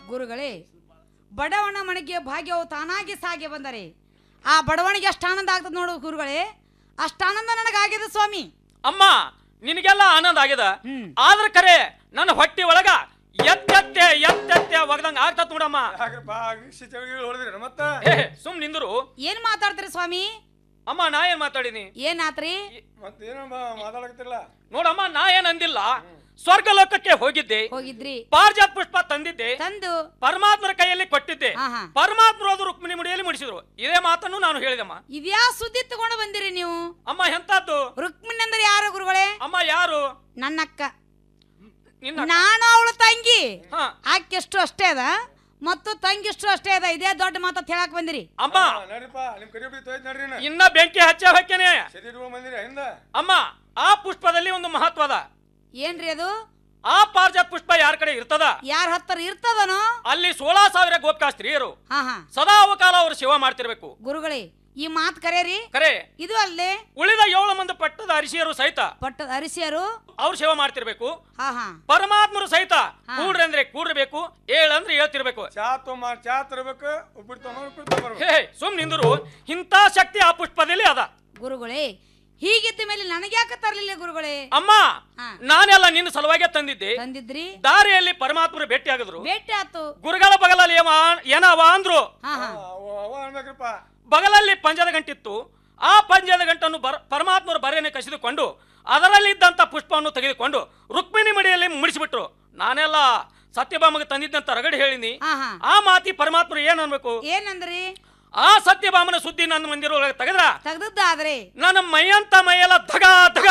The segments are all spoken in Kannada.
ಗುರುಗಳೇ ಬಡವನ ಮನೆಗೆ ಭಾಗ್ಯವು ತಾನಾಗಿ ಸಾಗಿ ಬಂದರೆ ಆ ಬಡವನಿಗೆ ಎಷ್ಟು ಆನಂದ ಆಗ್ತದೆ ನೋಡು ಗುರುಗಳೇ ಅಷ್ಟು ಆನಂದ ನನಗಾಗಿದೆ ಸ್ವಾಮಿ ಅಮ್ಮ ನಿನಗೆಲ್ಲ ಆನಂದ ಆಗ್ಯದ ಹ್ಮ್. ಆದ್ರ ಖರೆ ನನ್ನ ಹೊಟ್ಟಿ ಒಳಗ ಎತ್ತೆತ್ತೆ ಎತ್ತೆತ್ತೆ ಒಗದಂಗ ಆಗ್ತತ್ ನೋಡಮ್ಮ ಯಾಕ್ರಪ್ಪ ಅಗ್ನಿಶಿ ಚಳಿಗಳು ಹೊಡೆದ್ರಿ ಮತ್ತ ಹೇ ಸುಮ್ ನಿಂದ್ರು ಏನ್ ಮಾತಾಡ್ತೀರಿ ಸ್ವಾಮಿ ಅಮ್ಮ ನಾ ಏನ್ ಮಾತಾಡಿನಿ ಏನಾತ್ರಿ ಮತ್ತೇನೋ ಮಾತಾಡಕತ್ತಿರಲ್ಲ ನೋಡಮ್ಮ ನಾ ಏನ್ ಅಂದಿಲ್ಲ ಸ್ವರ್ಗ ಲೋಕಕ್ಕೆ ಹೋಗಿದ್ದೆ ಹೋಗಿದ್ರಿ ಪಾರ್ಜಾತ್ ಪುಷ್ಪ ತಂದಿದ್ದೆ ತಂದು ಪರಮಾತ್ಮರ ಕೈಯಲ್ಲಿ ಕೊಟ್ಟಿದ್ದೆ ಹಾ, ಹಾ. ಪರಮಾತ್ಮರು ಅದು ರುಕ್ಮಿಣಿ ಮುಡಿಯಲ್ಲಿ ಮುಡಿಸಿದ್ರು ಇದೇ ಮಾತನ್ನು ನಾನು ಹೇಳಿದಮ್ಮ ಇದ್ಯಾ ಸುದ್ದಿ ತಗೊಂಡು ಬಂದಿರಿ ನೀವು ಅಮ್ಮ ಎಂತದ್ದು ರುಕ್ಮಿಣಿ ಅಂದ್ರೆ ಯಾರು ಗುರುಗಳೇ ಅಮ್ಮ ಯಾರು ನನ್ನ ಅಕ್ಕ ನಿನ್ನ ನಾನು ಅವಳು ತಂಗಿ ಹಾ ಆಕೆಷ್ಟು ಅಷ್ಟೇ ಅದ ಮತ್ತು ತಂಗಿಷ್ಟು ಅಷ್ಟೇ ಅದ ಇದೇ ದೊಡ್ಡ ಮಾತತ್ ಹೇಳಕ್ ಬಂದಿರಿ ಅಮ್ಮ ನಡ್ರಿಪ್ಪ ನಿಮ್ ಕರಿ ಬಿದ್ದು ಹೋಯ್ತು ನಡ್ರಿ ಇನ್ನ. ಇನ್ನ ಬೆಂಕಿ ಹಚ್ಚ ಹೊಕ್ಕೇನೆ ಸೆದಿಟ್ಕೊಂಡ್ ಬಂದಿರಿ ಹಿಂದ ಅಮ್ಮ ಆ ಪುಷ್ಪದಲ್ಲಿ ಒಂದು ಮಹತ್ವದ ಏನ್ರಿ ಅದು ಆ ಪಾರ್ಜಾತ್ ಪುಷ್ಪ ಯಾರ ಕಡೆ ಇರ್ತದ ಯಾರ ಹತ್ತರ ಇರ್ತದನೋ ಅಲ್ಲಿ ಸೋಳ ಸಾವಿರ ಗೋಪಿಕಾ ಸ್ತ್ರೀಯರು ಹಾ ಹಾ ಸದಾ ಅವಕಾಲ ಅವರು ಸೇವಾ ಮಾಡ್ತಿರ್ಬೇಕು ಗುರುಗಳೇ ಈ ಮಾತ್ ಕರೆಯರಿ ಕರೆ ಇದು ಅಲ್ಲೇ ಉಳಿದ ಏಳು ಮಂದಿ ಪಟ್ಟದ ಅರಿಸಿಯರು ಸಹಿತ ಪಟ್ಟದ ಅರಿಸಿಯರು ಅವ್ರು ಸೇವಾ ಮಾಡ್ತಿರ್ಬೇಕು ಹಾ ಹಾ ಪರಮಾತ್ಮರು ಸಹಿತ ಹಾ. ಕೂಡ್ರಿ ಅಂದ್ರೆ ಕೂಡ್ರಬೇಕು ಏಳಂದ್ರೆ ಹೇಳ್ತಿರ್ಬೇಕು ಚಾ ತೊಗೊಂಬ ಚಾ ತರಬೇಕು ಉಪ್ಪಿಟ್ಟು ತೊಗೊಂಬ ಉಪ್ಪಿಟ್ಟು ತೊಗೊಂಬರ್ಬೇಕು ಹೇ ಸುಮ್ ನಿಂದ್ರು ಇಂಥ ಶಕ್ತಿ ಆ ಪುಷ್ಪದಲ್ಲಿ ಅದ ಗುರುಗಳೇ ಹೀಗಿದ್ದ ಮೇಲೆ ನನಗೆ ಯಾಕೆ ತರ್ಲಿಲ್ಲ ಗುರುಗಳೇ ಅಮ್ಮ ಹಾ. ನಾನೆಲ್ಲ ನಿನ್ನ ಸಲುವಾಗೆ ತಂದಿದ್ದೆ ತಂದಿದ್ರಿ ದಾರಿಯಲ್ಲಿ ಪರಮಾತ್ಮರು ಭೇಟಿ ಆಗಿದ್ರು ಭೇಟಿ ಆತು ಗುರುಗಳ ಬಗಲಲ್ಲಿ ಏವ- ಏನವ ಅಂದ್ರು ಹಾ ಹಾ ಅವ ಅವ ಅನ್ಬೇಕ್ರಪ್ಪ ಬಗಲಲ್ಲಿ ಪಂಜದ ಗಂಟಿತ್ತು ಆ ಪಂಜದ ಗಂಟನ್ನು ಬರ ಪರಮಾತ್ಮರು ಬರೆಯನ್ನು ಕಸಿದುಕೊಂಡು ಅದರಲ್ಲಿದ್ದಂಥ ಪುಷ್ಪವನ್ನು ತೆಗೆದುಕೊಂಡು ರುಕ್ಮಿಣಿ ಮಡಿಯಲ್ಲಿ ಮುಡಿಸಿಬಿಟ್ರು ನಾನೆಲ್ಲ ಸತ್ಯಭಾಮಗೆ ತಂದಿದ್ದಂತ ರಗಡಿ ಹೇಳಿನಿ ಹಾ ಹಾ ಆ ಮಾತಿ ಪರಮಾತ್ಮರು ಏನ್ ಅನ್ಬೇಕು ಏನಂದ್ರಿ ಆ ಸತ್ಯಭಾಮನ ಸುದ್ದಿ ನನ್ನ ಮಂದಿರ ಒಳಗೆ ತೆಗೆದ್ರ ತೆಗ್ದದ್ದಾದ್ರೆ ನನ್ನ ಮೈಯಂತ ಮೈಯೆಲ್ಲ ಧಗ ಧಗ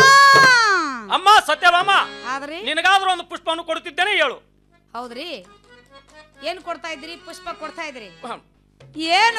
ಅಮ್ಮ ಸತ್ಯಭಾಮ ಆದ್ರಿ ನಿನಗಾದ್ರೂ ಒಂದು ಪುಷ್ಪವನ್ನು ಕೊಡುತ್ತಿದ್ದೇನೆ ಹೇಳು ಹೌದ್ರಿ ಏನ್ ಕೊಡ್ತಾ ಇದ್ರಿ ಪುಷ್ಪ ಕೊಡ್ತಾ ಇದ್ರಿ ಹ. ಏನು